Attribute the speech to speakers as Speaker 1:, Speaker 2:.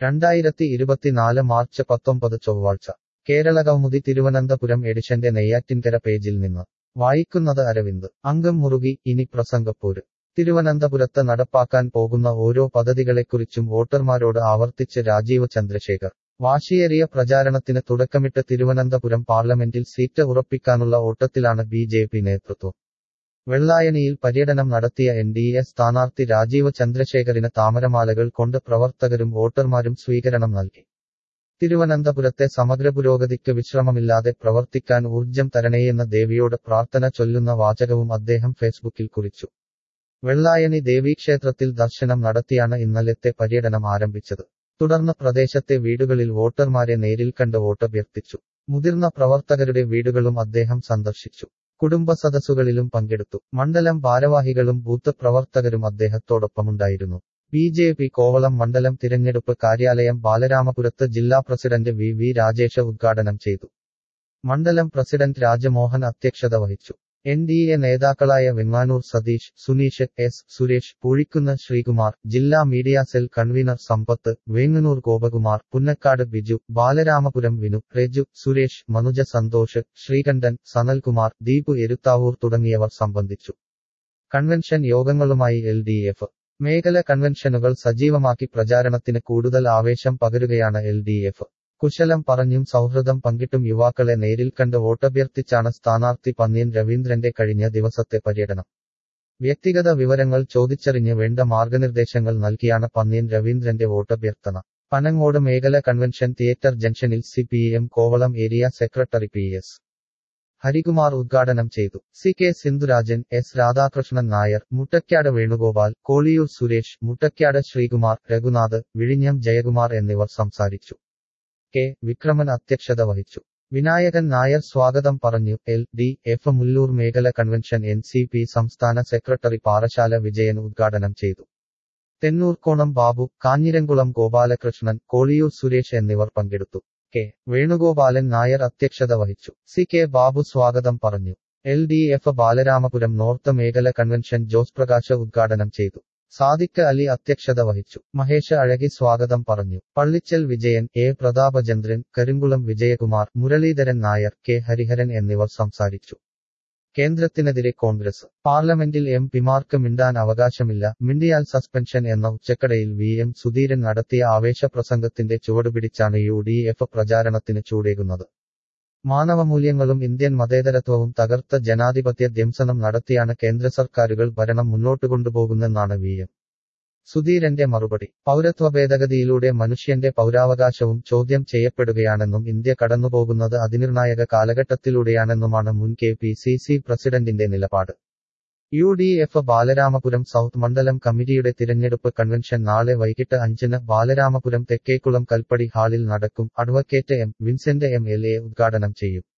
Speaker 1: രണ്ടായിരത്തി ഇരുപത്തിനാല് മാർച്ച് പത്തൊമ്പത് ചൊവ്വാഴ്ച കേരള കൗമുദി തിരുവനന്തപുരം എഡിഷന്റെ നെയ്യാറ്റിൻകര പേജിൽ നിന്ന് വായിക്കുന്നത് അരവിന്ദ് അംഗം മുറുകി ഇനി പ്രസംഗപ്പോര് തിരുവനന്തപുരത്ത് നടപ്പാക്കാൻ പോകുന്ന ഓരോ പദ്ധതികളെക്കുറിച്ചും വോട്ടർമാരോട് ആവർത്തിച്ച് രാജീവ് ചന്ദ്രശേഖർ വാശിയേറിയ പ്രചാരണത്തിന് തുടക്കമിട്ട് തിരുവനന്തപുരം പാർലമെന്റിൽ സീറ്റ് ഉറപ്പിക്കാനുള്ള ഓട്ടത്തിലാണ് ബി ജെ പി നേതൃത്വം വെള്ളായണിയിൽ പര്യടനം നടത്തിയ എൻ ഡി എ സ്ഥാനാർത്ഥി രാജീവ് ചന്ദ്രശേഖറിന് താമരമാലകൾ കൊണ്ട് പ്രവർത്തകരും വോട്ടർമാരും സ്വീകരണം നൽകി തിരുവനന്തപുരത്തെ സമഗ്ര പുരോഗതിക്ക് വിശ്രമമില്ലാതെ പ്രവർത്തിക്കാൻ ഊർജം തരണേയെന്ന ദേവിയോട് പ്രാർത്ഥന ചൊല്ലുന്ന വാചകവും അദ്ദേഹം ഫേസ്ബുക്കിൽ കുറിച്ചു വെള്ളായണി ദേവീക്ഷേത്രത്തിൽ ദർശനം നടത്തിയാണ് ഇന്നലത്തെ പര്യടനം ആരംഭിച്ചത് തുടർന്ന് പ്രദേശത്തെ വീടുകളിൽ വോട്ടർമാരെ നേരിൽ കണ്ട് വോട്ടഭ്യർത്ഥിച്ചു മുതിർന്ന പ്രവർത്തകരുടെ വീടുകളും അദ്ദേഹം സന്ദർശിച്ചു കുടുംബ സദസ്സുകളിലും പങ്കെടുത്തു മണ്ഡലം ഭാരവാഹികളും ബൂത്ത് പ്രവർത്തകരും അദ്ദേഹത്തോടൊപ്പമുണ്ടായിരുന്നു ബി ജെ പി കോവളം മണ്ഡലം തിരഞ്ഞെടുപ്പ് കാര്യാലയം ബാലരാമപുരത്ത് ജില്ലാ പ്രസിഡന്റ് വി വി രാജേഷ ഉദ്ഘാടനം ചെയ്തു മണ്ഡലം പ്രസിഡന്റ് രാജമോഹൻ അധ്യക്ഷത വഹിച്ചു എൻ ഡി എ നേതാക്കളായ വെങ്ങാനൂർ സതീഷ് സുനീഷ് എസ് സുരേഷ് പൂഴിക്കുന്ന് ശ്രീകുമാർ ജില്ലാ media cell convener Sampath Venganoor Gopakumar Punnakkad Biju Balaramapuram Vinu Reju Suresh Manuja Santhosh Sreekantan Sanalkumar Deepu Eruthavoor തുടങ്ങിയവർ സംബന്ധിച്ചു കൺവെൻഷൻ യോഗങ്ങളുമായി എൽ ഡി എഫ് മേഖല കൺവെൻഷനുകൾ സജീവമാക്കി പ്രചാരണത്തിന് കൂടുതൽ ആവേശം പകരുകയാണ് എൽ ഡി എഫ് കുശലം പറഞ്ഞും സൗഹൃദം പങ്കിട്ടും യുവാക്കളെ നേരിൽ കണ്ട് വോട്ടഭ്യർത്ഥിച്ചാണ് സ്ഥാനാർത്ഥി പന്ന്യൻ രവീന്ദ്രന്റെ കഴിഞ്ഞ ദിവസത്തെ പര്യടനം വ്യക്തിഗത വിവരങ്ങൾ ചോദിച്ചറിഞ്ഞ് വേണ്ട മാർഗനിർദ്ദേശങ്ങൾ നൽകിയാണ് പന്ന്യൻ രവീന്ദ്രന്റെ വോട്ടഭ്യർത്ഥന പനങ്ങോട് മേഖല കൺവെൻഷൻ തിയേറ്റർ ജംഗ്ഷനിൽ C P M Kovalam area secretary P S Harikumar ഉദ്ഘാടനം ചെയ്തു C K Sindhurajan S Radhakrishnan Nair Muttakkad Venugopal Koliyoor Suresh Muttakkad Sreekumar Raghunath വിഴിഞ്ഞം ജയകുമാർ എന്നിവർ സംസാരിച്ചു കെ വിക്രമൻ അധ്യക്ഷത വഹിച്ചു വിനായകൻ നായർ സ്വാഗതം പറഞ്ഞു എൽ ഡി എഫ് മുല്ലൂർ മേഖല കൺവെൻഷൻ എൻ സി പി സംസ്ഥാന സെക്രട്ടറി പാറശാല വിജയൻ ഉദ്ഘാടനം ചെയ്തു തെന്നൂർക്കോണം ബാബു കാഞ്ഞിരംകുളം ഗോപാലകൃഷ്ണൻ കോളിയൂർ സുരേഷ് എന്നിവർ പങ്കെടുത്തു കെ വേണുഗോപാലൻ നായർ അധ്യക്ഷത വഹിച്ചു സി കെ ബാബു സ്വാഗതം പറഞ്ഞു L D F Balaramapuram north മേഖല കൺവെൻഷൻ ജോസ് പ്രകാശ് ഉദ്ഘാടനം ചെയ്തു സാദിഖ് അലി അധ്യക്ഷത വഹിച്ചു മഹേഷ് അഴകി സ്വാഗതം പറഞ്ഞു പള്ളിച്ചൽ വിജയൻ എ പ്രതാപചന്ദ്രൻ കരിങ്കുളം വിജയകുമാർ മുരളീധരൻ നായർ കെ ഹരിഹരൻ എന്നിവർ സംസാരിച്ചു കേന്ദ്രത്തിനെതിരെ കോൺഗ്രസ് പാർലമെന്റിൽ എം പിമാർക്ക് മിണ്ടാൻ അവകാശമില്ല മിണ്ടിയാൽ സസ്പെൻഷൻ എന്ന ഉച്ചക്കടയിൽ വി എം സുധീരൻ നടത്തിയ ആവേശപ്രസംഗത്തിന്റെ ചുവടുപിടിച്ചാണ് യു ഡി എഫ് പ്രചാരണത്തിന് ചൂടേകുന്നത് മാനവമൂല്യങ്ങളും ഇന്ത്യൻ മതേതരത്വവും തകർത്ത ജനാധിപത്യ ധ്വംസനം നടത്തിയാണ് കേന്ദ്ര സർക്കാരുകൾ ഭരണം മുന്നോട്ട് കൊണ്ടുപോകുന്നെന്നാണ് വി എം സുധീരന്റെ മറുപടി പൗരത്വ ഭേദഗതിയിലൂടെ മനുഷ്യന്റെ പൗരാവകാശവും ചോദ്യം ചെയ്യപ്പെടുകയാണെന്നും ഇന്ത്യ കടന്നുപോകുന്നത് അതിനിർണായക കാലഘട്ടത്തിലൂടെയാണെന്നുമാണ് മുൻ കെ പി സി സി പ്രസിഡന്റിന്റെ നിലപാട് U D F Balaramapuram south മണ്ഡലം കമ്മിറ്റിയുടെ തിരഞ്ഞെടുപ്പ് കൺവെൻഷൻ നാളെ വൈകിട്ട് അഞ്ചിന് ബാലരാമപുരം തെക്കേക്കുളം കൽപ്പടി ഹാളിൽ നടക്കും advocate M Vincent M L A ഉദ്ഘാടനം ചെയ്യും